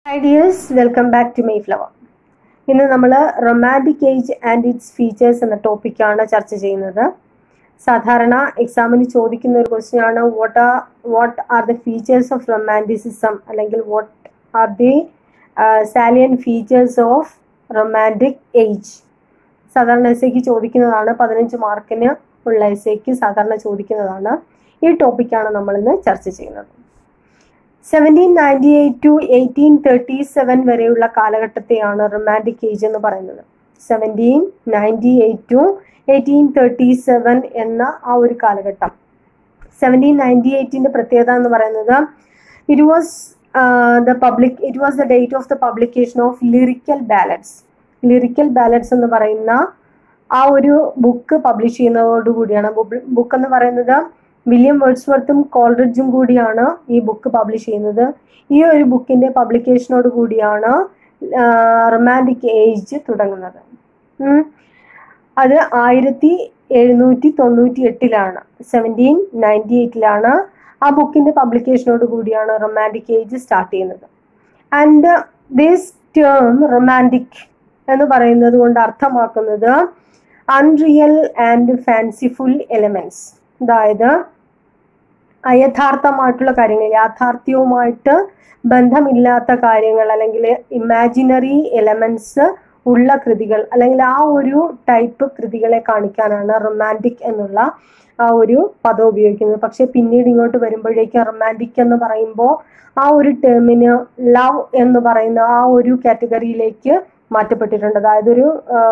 High dears welcome back to my flower ഇന്ന് നമ്മൾ romantic age and its features എന്ന ടോപ്പിക്കാണ് ചർച്ച ചെയ്യുന്നത് സാധാരണ എക്സാമിന് ചോദിക്കുന്ന ഒരു ക്വസ്റ്റ്യൻ ആണ് what are what are the features of romanticism അല്ലെങ്കിൽ what are the salient features of romantic age സാധാരണ എസ് എക്ക് ചോദിക്കുന്നതാണ് പതിനഞ്ച് മാർക്കിന് ഉള്ള എസ് എക്ക് സാധാരണ ചോദിക്കുന്നതാണ് ഈ ടോപ്പിക്കാണ് നമ്മളിന്ന് ചർച്ച ചെയ്യുന്നത് seventeen ninety eight to eighteen thirty seven വരെയുള്ള കാലഘട്ടത്തെയാണ് റൊമാൻറ്റിക് ഏജ് എന്ന് പറയുന്നത് seventeen ninety eight to eighteen thirty seven എന്ന ആ ഒരു കാലഘട്ടം സെവൻറ്റീൻ നയൻറ്റി എയ്റ്റിൻ്റെ പ്രത്യേകത എന്ന് പറയുന്നത് it was the public it was the date of the publication of lyrical ballads lyrical ballads എന്ന് പറയുന്ന ആ ഒരു ബുക്ക് പബ്ലിഷ് ചെയ്യുന്നതോടുകൂടിയാണ് ബുക്ക് എന്ന് പറയുന്നത് വില്യം വേർഡ്സ്വർത്തും കോൾറിഡ്ജും കൂടിയാണ് ഈ ബുക്ക് പബ്ലിഷ് ചെയ്യുന്നത് ഈ ഒരു ബുക്കിന്റെ പബ്ലിക്കേഷനോട് കൂടിയാണ് റൊമാൻറ്റിക് ഏജ് തുടങ്ങുന്നത് അത് ആയിരത്തി എഴുന്നൂറ്റി തൊണ്ണൂറ്റി എട്ടിലാണ് സെവൻറ്റീൻ നയൻറ്റി എയ്റ്റിലാണ് ആ ബുക്കിന്റെ പബ്ലിക്കേഷനോട് കൂടിയാണ് റൊമാൻറ്റിക് ഏജ് സ്റ്റാർട്ട് ചെയ്യുന്നത് ആൻഡ് ദിസ് ടേം റൊമാൻറ്റിക് എന്ന് പറയുന്നത് കൊണ്ട് അർത്ഥമാക്കുന്നത് അൺറിയൽ ആൻഡ് ഫാൻസിഫുൾ എലമെന്റ്സ് അതായത് അയഥാർത്ഥമായിട്ടുള്ള കാര്യങ്ങൾ യാഥാർത്ഥ്യവുമായിട്ട് ബന്ധമില്ലാത്ത കാര്യങ്ങൾ അല്ലെങ്കിൽ ഇമാജിനറി എലമെന്റ്സ് ഉള്ള കൃതികൾ അല്ലെങ്കിൽ ആ ഒരു ടൈപ്പ് കൃതികളെ കാണിക്കാനാണ് റൊമാൻറ്റിക് എന്നുള്ള ആ ഒരു പദം ഉപയോഗിക്കുന്നത് പക്ഷെ പിന്നീട് ഇങ്ങോട്ട് വരുമ്പോഴേക്കും റൊമാൻറ്റിക് എന്ന് പറയുമ്പോൾ ആ ഒരു ടേമിന് ലവ് എന്ന് പറയുന്ന ആ ഒരു കാറ്റഗറിയിലേക്ക് മാറ്റപ്പെട്ടിട്ടുണ്ട് അതായത് ഒരു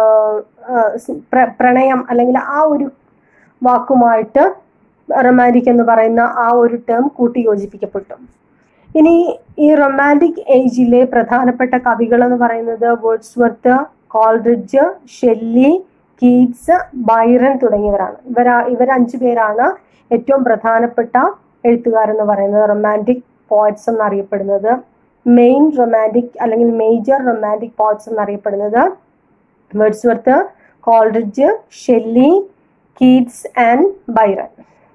പ്രണയം അല്ലെങ്കിൽ ആ ഒരു വാക്കുമായിട്ട് റൊമാൻറ്റിക് എന്ന് പറയുന്ന ആ ഒരു ടേം കൂട്ടി യോജിപ്പിക്കപ്പെട്ടു ഇനി ഈ റൊമാൻറ്റിക് ഏജിലെ പ്രധാനപ്പെട്ട കവികൾ എന്ന് പറയുന്നത് Wordsworth Coleridge Shelley Keats Byron തുടങ്ങിയവരാണ് ഇവർ ഇവർ അഞ്ചു പേരാണ് ഏറ്റവും പ്രധാനപ്പെട്ട എഴുത്തുകാരെന്ന് പറയുന്നത് റൊമാൻറ്റിക് പോയറ്റ്സ് എന്നറിയപ്പെടുന്നത് മെയിൻ റൊമാൻറ്റിക് അല്ലെങ്കിൽ മേജർ റൊമാൻറ്റിക് പോയറ്റ്സ് എന്നറിയപ്പെടുന്നത് Wordsworth Coleridge Shelley Keats and Byron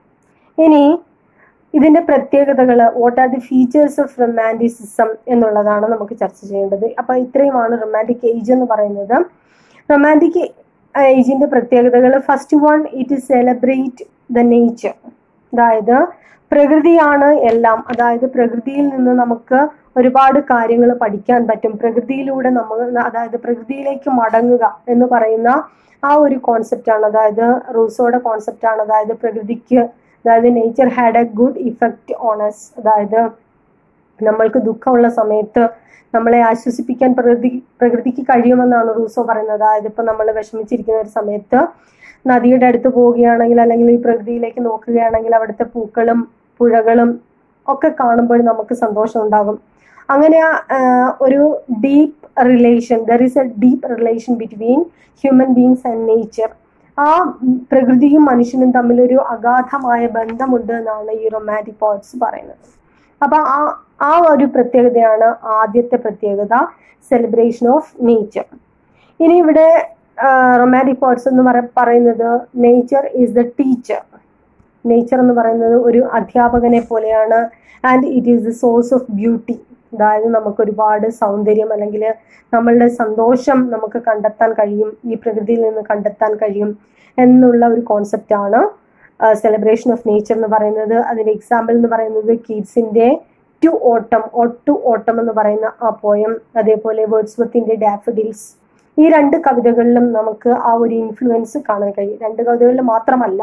ഇനി ഇതിന്റെ പ്രത്യേകതകൾ what are the features of romanticism എന്നുള്ളതാണ് നമുക്ക് ചർച്ച ചെയ്യേണ്ടത് അപ്പൊ ഇത്രയുമാണ് റൊമാൻറ്റിക് ഏജ് എന്ന് പറയുന്നത് റൊമാൻറ്റിക് ഏജിന്റെ പ്രത്യേകതകൾ first one it celebrate the nature അതായത് പ്രകൃതിയാണ് എല്ലാം അതായത് പ്രകൃതിയിൽ നിന്ന് നമുക്ക് ഒരുപാട് കാര്യങ്ങൾ പഠിക്കാൻ പറ്റും പ്രകൃതിയിലൂടെ നമ്മൾ അതായത് പ്രകൃതിയിലേക്ക് മടങ്ങുക എന്ന് പറയുന്ന ആ ഒരു കോൺസെപ്റ്റാണ് അതായത് റൂസോയുടെ കോൺസെപ്റ്റാണ് അതായത് പ്രകൃതിക്ക് അതായത് nature had a good effect on us അതായത് നമ്മൾക്ക് ദുഃഖമുള്ള സമയത്ത് നമ്മളെ ആശ്വസിപ്പിക്കാൻ പ്രകൃതി പ്രകൃതിക്ക് കഴിയുമെന്നാണ് റൂസോ പറയുന്നത് അതായത് ഇപ്പൊ നമ്മൾ വിഷമിച്ചിരിക്കുന്ന ഒരു സമയത്ത് നദിയുടെ അടുത്ത് പോവുകയാണെങ്കിൽ അല്ലെങ്കിൽ ഈ പ്രകൃതിയിലേക്ക് നോക്കുകയാണെങ്കിൽ അവിടുത്തെ പൂക്കളും പുഴകളും ഒക്കെ കാണുമ്പോൾ നമുക്ക് സന്തോഷം ഉണ്ടാകും അങ്ങനെ ഒരു deep relation there is a deep relation between human beings and nature ആ പ്രകൃതിയും മനുഷ്യനും തമ്മിലൊരു അഗാധമായ ബന്ധമുണ്ട് എന്നാണ് ഈ റൊമാൻറ്റിക് പോയിറ്റ്സ് പറയുന്നത് അപ്പൊ ആ ആ ഒരു പ്രത്യേകതയാണ് ആദ്യത്തെ പ്രത്യേകത സെലിബ്രേഷൻ ഓഫ് നേച്ചർ ഇനി ഇവിടെ റൊമാൻറ്റിക് പോയിറ്റ്സ് എന്ന് പറയുന്നത് nature is the teacher nature എന്ന് പറയുന്നത് ഒരു അധ്യാപകനെ പോലെയാണ് and it is the source of beauty അതായത് നമുക്ക് ഒരുപാട് സൗന്ദര്യം അല്ലെങ്കിൽ നമ്മളുടെ സന്തോഷം നമുക്ക് കണ്ടെത്താൻ കഴിയും ഈ പ്രകൃതിയിൽ നിന്ന് കണ്ടെത്താൻ കഴിയും എന്നുള്ള ഒരു കോൺസെപ്റ്റാണ് സെലിബ്രേഷൻ ഓഫ് നേച്ചർ എന്ന് പറയുന്നത് അതിന്റെ എക്സാമ്പിൾ എന്ന് പറയുന്നത് കീറ്റ്സിന്റെ ടു ഓട്ടം ടു ഓട്ടം എന്ന് പറയുന്ന ആ പോയം അതേപോലെ വേർഡ്സ്വർത്തിന്റെ ഡാഫഡിൽസ് ഈ രണ്ട് കവിതകളിലും നമുക്ക് ആ ഒരു ഇൻഫ്ലുവൻസ് കാണാൻ കഴിയും രണ്ട് കവിതകളിൽ മാത്രമല്ല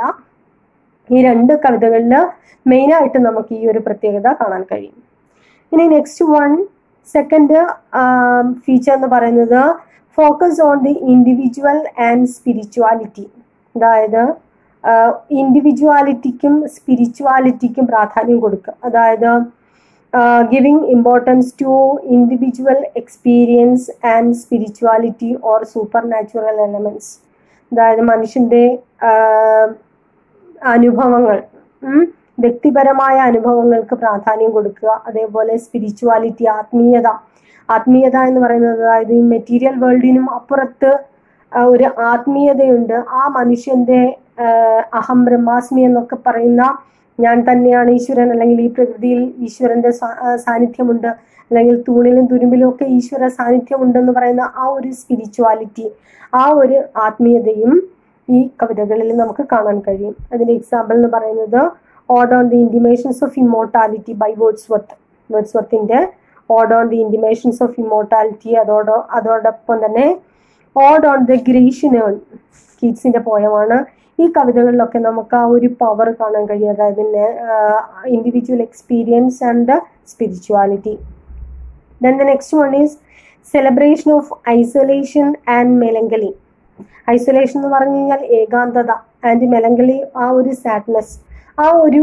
ഈ രണ്ട് കവിതകളിൽ മെയിനായിട്ട് നമുക്ക് ഈ ഒരു പ്രത്യേകത കാണാൻ കഴിയും ഇനി നെക്സ്റ്റ് വൺ സെക്കൻഡ് ഫീച്ചർ എന്ന് പറയുന്നത് focus on the individual and spirituality അതായത് ഇൻഡിവിജ്വാലിറ്റിക്കും സ്പിരിച്വാലിറ്റിക്കും പ്രാധാന്യം കൊടുക്കുക അതായത് giving importance to individual experience and spirituality or supernatural elements അതായത് മനുഷ്യന്റെ അനുഭവങ്ങൾ വ്യക്തിപരമായ അനുഭവങ്ങൾക്ക് പ്രാധാന്യം കൊടുക്കുക അതേപോലെ സ്പിരിച്വാലിറ്റി ആത്മീയത ആത്മീയത എന്ന് പറയുന്നത് അതായത് ഈ മെറ്റീരിയൽ വേൾഡിനും അപ്പുറത്ത് ഒരു ആത്മീയതയുണ്ട് ആ മനുഷ്യന്റെ അഹം ബ്രഹ്മാസ്മി എന്നൊക്കെ പറയുന്ന ഞാൻ തന്നെയാണ് ഈശ്വരൻ അല്ലെങ്കിൽ ഈ പ്രകൃതിയിൽ ഈശ്വരന്റെ സാ- ആ, സാന്നിധ്യമുണ്ട് അല്ലെങ്കിൽ തൂണിലും തുരുമ്പിലും ഒക്കെ ഈശ്വര സാന്നിധ്യമുണ്ടെന്ന് പറയുന്ന ആ ഒരു സ്പിരിച്വാലിറ്റി ആ ഒരു ആത്മീയതയും ഈ കവിതകളിൽ നമുക്ക് കാണാൻ കഴിയും അതിന്റെ എക്സാമ്പിൾ എന്ന് പറയുന്നത് ode on the intimations of immortality by Wordsworth വേർഡ്സ്വർത്തിന്റെ ode on the intimations of immortality അതോടൊ അതോടൊപ്പം തന്നെ ഓഡ് ഓൺ ദ ഗ്രേഷ്യനേൺ കീറ്റ്സിന്റെ പോയമാണ് ഈ കവിതകളിലൊക്കെ നമുക്ക് ആ ഒരു പവർ കാണാൻ കഴിയും അതായത് individual experience and spirituality then the next one is celebration of isolation and melancholy isolation എന്ന് പറഞ്ഞു കഴിഞ്ഞാൽ ഏകാന്തത ആൻഡ് മെലങ്കലി ആ ഒരു സാഡ്നെസ് ആ ഒരു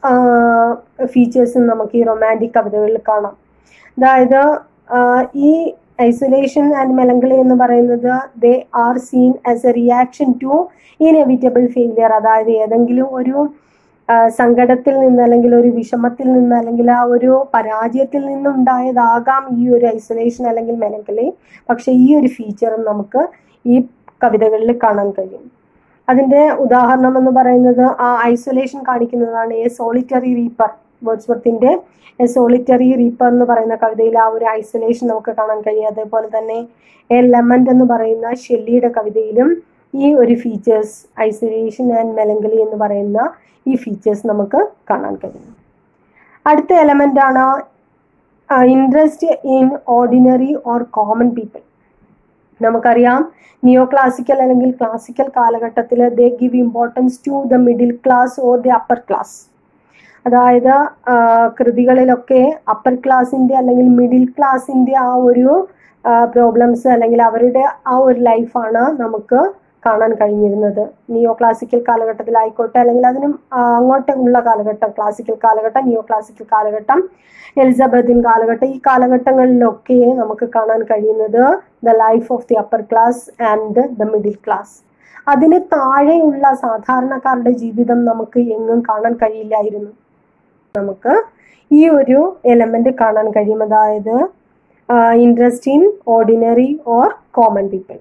ഫീച്ചേഴ്സും നമുക്ക് ഈ റൊമാൻറ്റിക് കവിതകളിൽ കാണാം അതായത് ആഹ് ഈ ഐസൊലേഷൻ ആൻഡ് മെലങ്കളി എന്ന് പറയുന്നത് they are seen as a reaction to inevitable failure അതായത് ഏതെങ്കിലും ഒരു ആഹ് സങ്കടത്തിൽ നിന്ന് അല്ലെങ്കിൽ ഒരു വിഷമത്തിൽ നിന്ന് അല്ലെങ്കിൽ ആ ഒരു പരാജയത്തിൽ നിന്നുണ്ടായതാകാം ഈ ഒരു ഐസൊലേഷൻ അല്ലെങ്കിൽ മെലങ്കളി പക്ഷെ ഈ ഒരു ഫീച്ചറും നമുക്ക് ഈ കവിതകളിൽ കാണാൻ കഴിയും അതിന്റെ ഉദാഹരണം എന്ന് പറയുന്നത് ആ ഐസൊലേഷൻ കാണിക്കുന്നതാണ് എ സോളിറ്ററി റീപ്പർ വേർഡ്സ്വർത്തിന്റെ എ സോളിറ്ററി റീപ്പർ എന്ന് പറയുന്ന കവിതയിൽ ആ ഒരു ഐസൊലേഷൻ നമുക്ക് കാണാൻ കഴിയും അതേപോലെ തന്നെ എ ലെമന്റ് എന്ന് പറയുന്ന ഷെല്ലിയുടെ കവിതയിലും ഈ ഒരു ഫീച്ചേഴ്സ് ഐസൊലേഷൻ ആൻഡ് മെലങ്കലി എന്ന് പറയുന്ന ഈ ഫീച്ചേഴ്സ് നമുക്ക് കാണാൻ കഴിയും അടുത്ത എലമെന്റ് ആണ് interest in ordinary or common people നമുക്കറിയാം നിയോ ക്ലാസിക്കൽ അല്ലെങ്കിൽ ക്ലാസിക്കൽ കാലഘട്ടത്തിൽ they give importance to the middle class or the upper class അതായത് ആ, കൃതികളിലൊക്കെ അപ്പർ ക്ലാസിന്റെ അല്ലെങ്കിൽ മിഡിൽ ക്ലാസിന്റെ ആ ഒരു പ്രോബ്ലംസ് അല്ലെങ്കിൽ അവരുടെ ആ ഒരു ലൈഫാണ് നമുക്ക് കാണാൻ കഴിഞ്ഞിരുന്നത് നിയോ ക്ലാസിക്കൽ കാലഘട്ടത്തിലായിക്കോട്ടെ അല്ലെങ്കിൽ അതിനും ആ, അങ്ങോട്ടുള്ള കാലഘട്ടം ക്ലാസിക്കൽ കാലഘട്ടം നിയോ ക്ലാസിക്കൽ കാലഘട്ടം എലിസബത്തിൻ കാലഘട്ടം ഈ കാലഘട്ടങ്ങളിലൊക്കെ നമുക്ക് കാണാൻ കഴിയുന്നത് the life of the upper class and the middle class അതിന് താഴെയുള്ള സാധാരണക്കാരുടെ ജീവിതം നമുക്ക് എങ്ങും കാണാൻ കഴിയില്ലായിരുന്നു നമുക്ക് ഈ ഒരു എലമെന്റ് കാണാൻ കഴിയും അതായത് interest in ordinary or common people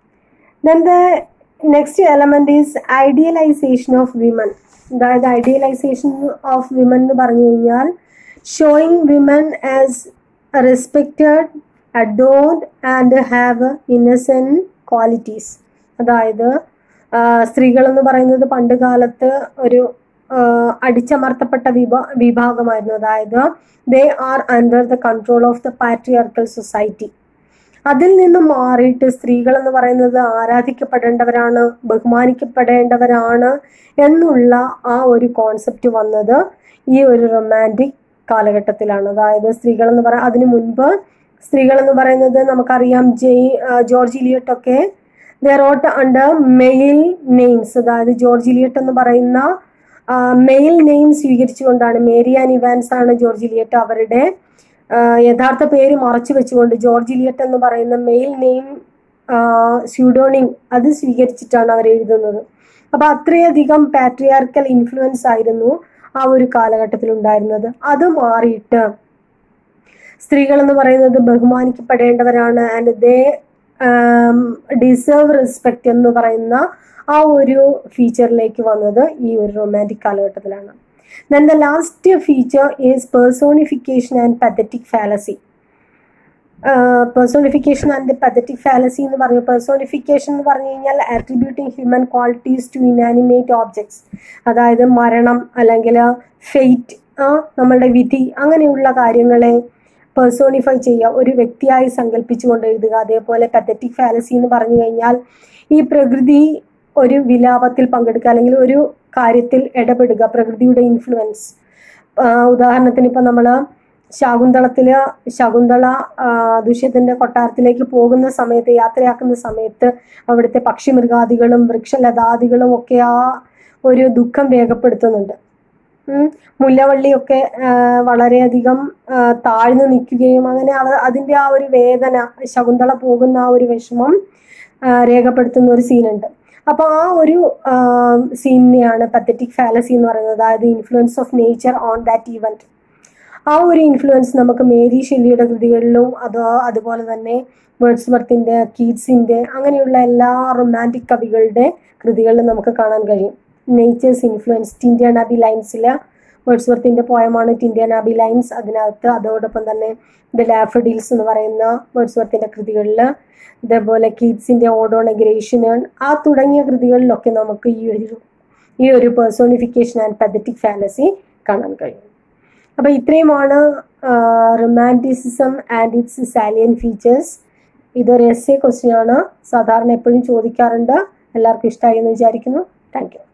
then the next element is idealisation of women അതായത് ഐഡിയലൈസേഷൻ ഓഫ് വിമൻ എന്ന് പറഞ്ഞു കഴിഞ്ഞാൽ showing women as respected adored and have innocent qualities അതായത് സ്ത്രീകൾ എന്ന് പറയുന്നത് പണ്ട് കാലത്ത് ഒരു ആ, അടിച്ചമർത്തപ്പെട്ട വിഭാ വിഭാഗമായിരുന്നു അതായത് they are under the control of the patriarchal society അതിൽ നിന്നും മാറിയിട്ട് സ്ത്രീകൾ എന്ന് പറയുന്നത് ആരാധിക്കപ്പെടേണ്ടവരാണ് ബഹുമാനിക്കപ്പെടേണ്ടവരാണ് എന്നുള്ള ആ ഒരു കോൺസെപ്റ്റ് വന്നത് ഈ ഒരു റൊമാൻറ്റിക് കാലഘട്ടത്തിലാണ് അതായത് സ്ത്രീകൾ എന്ന് പറയാൻ അതിനു മുൻപ് സ്ത്രീകൾ എന്ന് പറയുന്നത് നമുക്കറിയാം ജെയ് ആ, ജോർജ് ഇലിയട്ട് ഒക്കെ റോട്ട് അണ്ടർ മെയിൽ നെയിംസ് അതായത് ജോർജ് ഇലിയട്ട് എന്ന് പറയുന്ന മെയിൽ നെയിം സ്വീകരിച്ചുകൊണ്ടാണ് മേരി ആൻ ഇവാൻസ് ആണ് ജോർജ് ഇലിയട്ട് അവരുടെ ആ, യഥാർത്ഥ പേര് മറച്ചു വെച്ചുകൊണ്ട് ജോർജ് ഇലിയട്ട് എന്ന് പറയുന്ന മെയിൽ നെയിം സ്യൂഡോണിം അത് സ്വീകരിച്ചിട്ടാണ് അവർ എഴുതുന്നത് അപ്പൊ അത്രയധികം പാട്രിയാർക്കൽ ഇൻഫ്ലുവൻസ് ആയിരുന്നു ആ ഒരു കാലഘട്ടത്തിൽ ഉണ്ടായിരുന്നത് അത് മാറിയിട്ട് സ്ത്രീകൾ എന്ന് പറയുന്നത് ബഹുമാനിക്കപ്പെടേണ്ടവരാണ് ആൻഡ് ദേ ഡിസേർവ് റെസ്പെക്ട് എന്ന് പറയുന്ന ആ ഒരു ഫീച്ചറിലേക്ക് വന്നത് ഈ ഒരു റൊമാൻറ്റിക് കാലഘട്ടത്തിലാണ് then the last feature is personification and pathetic fallacy personification and pathetic fallacy എന്ന് പറഞ്ഞു പേഴ്സോണിഫിക്കേഷൻ എന്ന് പറഞ്ഞു കഴിഞ്ഞാൽ attributing human qualities to inanimate objects അതായത് മരണം അല്ലെങ്കിൽ ഫെയ്റ്റ് നമ്മളുടെ വിധി അങ്ങനെയുള്ള കാര്യങ്ങളെ പേഴ്സോണിഫൈ ചെയ്യുക ഒരു വ്യക്തിയായി സങ്കല്പിച്ചുകൊണ്ട് എഴുതുക അതേപോലെ പതറ്റിക് ഫാലസി എന്ന് പറഞ്ഞു കഴിഞ്ഞാൽ ഈ പ്രകൃതി ഒരു വിലാപത്തിൽ പങ്കെടുക്കുക അല്ലെങ്കിൽ ഒരു കാര്യത്തിൽ ഇടപെടുക പ്രകൃതിയുടെ ഇൻഫ്ലുവൻസ് ഉദാഹരണത്തിന് ഇപ്പം നമ്മൾ ശാകുന്തളത്തില് ശകുന്തള ആ, ദുഷ്യത്തിന്റെ കൊട്ടാരത്തിലേക്ക് പോകുന്ന സമയത്ത് യാത്രയാക്കുന്ന സമയത്ത് അവിടുത്തെ പക്ഷിമൃഗാദികളും വൃക്ഷലതാദികളും ഒക്കെ ആ ഒരു ദുഃഖം രേഖപ്പെടുത്തുന്നുണ്ട് ഉം. മുല്ലവള്ളിയൊക്കെ ആ, വളരെയധികം ആ, താഴ്ന്നു നിൽക്കുകയും അങ്ങനെ അവ അതിന്റെ ആ ഒരു വേദന ശകുന്തള പോകുന്ന ആ ഒരു വിഷമം ആ, രേഖപ്പെടുത്തുന്ന ഒരു സീനുണ്ട് അപ്പൊ ആ ഒരു സീനിനെയാണ് പത്തറ്റിക് ഫാലസി എന്ന് പറയുന്നത് അതായത് influence of nature on that event ആ ഒരു ഇൻഫ്ലുവൻസ് നമുക്ക് മേരി ഷെല്ലിയുടെ കൃതികളിലും അതോ അതുപോലെ തന്നെ വേർഡ്സ്വർത്തിന്റെ കീറ്റ്സിന്റെ അങ്ങനെയുള്ള എല്ലാ റൊമാൻറ്റിക് കവികളുടെ കൃതികളിലും നമുക്ക് കാണാൻ കഴിയും നേച്ചേഴ്സ് ഇൻഫ്ലുവൻസ് ഇന്ത്യൻ അബി ലൈൻസിൽ വേർഡ്സ്വർത്തിന്റെ പോയമാണ് ടിൻഡിയനാബി ലൈൻസ് അതിനകത്ത് അതോടൊപ്പം തന്നെ ദ ലാഫഡിൽസ് എന്ന് പറയുന്ന വേർഡ്സ്വർത്തിന്റെ കൃതികളിൽ ഇതേപോലെ കീറ്റ്സിന്റെ ഓഡോണഗ്രേഷൻ ആ തുടങ്ങിയ കൃതികളിലൊക്കെ നമുക്ക് ഈ ഒരു ഈ ഒരു പേഴ്സോണിഫിക്കേഷൻ ആൻഡ് പതറ്റിക് ഫാലസി കാണാൻ കഴിയും അപ്പോൾ ഇത്രയുമാണ് romanticism and its salient features ഇതൊരു എസ് എ ക്വസ്റ്റ്യൻ ആണ് സാധാരണ എപ്പോഴും ചോദിക്കാറുണ്ട് എല്ലാവർക്കും ഇഷ്ടമായി എന്ന് വിചാരിക്കുന്നു താങ്ക് യു